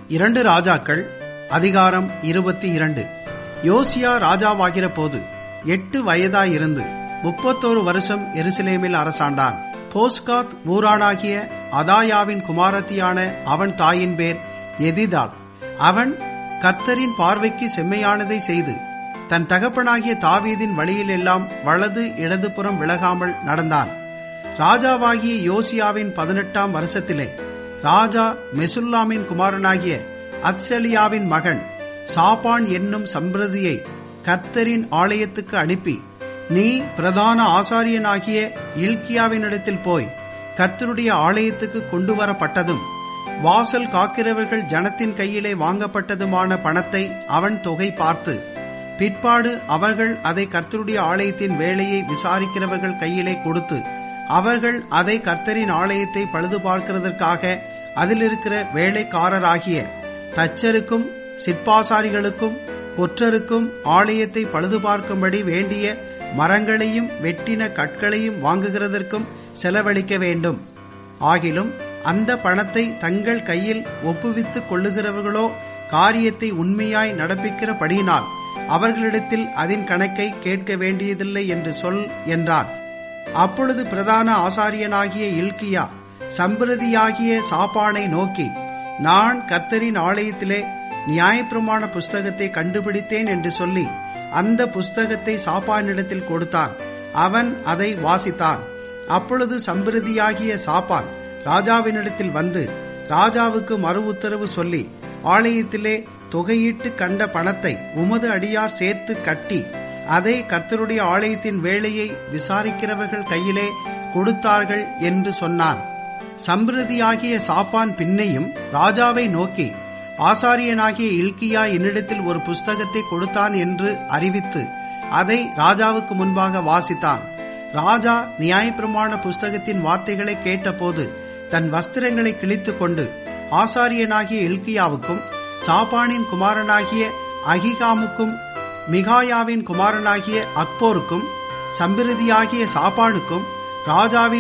இரண்டு ராஜாக்கள் அதிகாரம் இருபத்தி இரண்டு யோசியா ராஜாவாகிற போது எட்டு வயதாயிருந்து முப்பத்தோரு வருஷம் எருசலேமில் அரசாண்டான் போஸ்காத் ஊரானாகிய அதாயாவின் குமாரத்தியான அவன் தாயின் பேர் எதிதாள் அவன் கர்த்தரின் பார்வைக்கு செம்மையானதை செய்து தன் தகப்பனாகிய தாவீதின் வழியிலெல்லாம் வலது இடதுபுறம் விலகாமல் நடந்தான் ராஜாவாகிய யோசியாவின் பதினெட்டாம் வருஷத்திலே ராஜா மெசுல்லாமின் குமாரனாகிய அத்சலியாவின் மகன் சாப்பான் என்னும் சம்பிரதியை கர்த்தரின் ஆலயத்துக்கு அனுப்பி நீ பிரதான ஆசாரியனாகிய இல்கியாவினிடத்தில் போய் கர்த்தருடைய ஆலயத்துக்கு கொண்டு வரப்பட்டதும் வாசல் காக்கிறவர்கள் ஜனத்தின் கையிலே வாங்கப்பட்டதுமான பணத்தை அவன் தொகை பார்த்து பிற்பாடு அவர்கள் அதை கர்த்தருடைய ஆலயத்தின் வேலையை விசாரிக்கிறவர்கள் கையிலே கொடுத்து அவர்கள் அதை கர்த்தரின் ஆலயத்தை பழுது பார்க்கிறதற்காக அதில் இருக்கிற வேலைக்காரராகிய தச்சருக்கும் சிற்பாசாரிகளுக்கும் கொற்றருக்கும் ஆலயத்தை பழுது பார்க்கும்படி வேண்டிய மரங்களையும் வெட்டின கற்களையும் வாங்குகிறதற்கும் செலவழிக்க வேண்டும் ஆகிலும் அந்த பணத்தை தங்கள் கையில் ஒப்புவித்துக் கொள்ளுகிறவர்களோ காரியத்தை உண்மையாய் நடப்பிக்கிறபடியினால் அவர்களிடத்தில் அதன் கணக்கை கேட்க வேண்டியதில்லை என்று சொல் என்றார் அப்பொழுது பிரதான ஆசாரியனாகிய இல்கியா சம்பிரதியாகிய சாப்பானை நோக்கி நான் கர்த்தரின் ஆலயத்திலே நியாயப்பிரமாண புஸ்தகத்தை கண்டுபிடித்தேன் என்று சொல்லி அந்த புஸ்தகத்தை சாப்பானிடத்தில் கொடுத்தான் அவன் அதை வாசித்தான் அப்பொழுது சம்பிரதியாகிய சாப்பான் ராஜாவினிடத்தில் வந்து ராஜாவுக்கு மறு உத்தரவு சொல்லி ஆலயத்திலே தொகையிட்டு கண்ட பணத்தை உமது அடியார் சேர்த்து கட்டி அதை கர்த்தருடைய ஆலயத்தின் வேலையை விசாரிக்கிறவர்கள் கையிலே கொடுத்தார்கள் என்று சொன்னான் சம்பிரதியாகிய சாப்பான் பின்னையும் ராஜாவை நோக்கி ஆசாரியனாகிய இல்கியா என்னிடத்தில் ஒரு புஸ்தகத்தை கொடுத்தான் என்று அறிவித்து அதை ராஜாவுக்கு முன்பாக வாசித்தான் ராஜா நியாயப்பிரமாண புஸ்தகத்தின் வார்த்தைகளை கேட்டபோது தன் வஸ்திரங்களை கிழித்துக் கொண்டு ஆசாரியனாகிய இல்கியாவுக்கும் சாப்பானின் குமாரனாகிய அகிகாமுக்கும் மிகாயாவின் குமாரனாகிய அக்போருக்கும் சம்பிரதியாகிய சாப்பானுக்கும் ராஜாவின்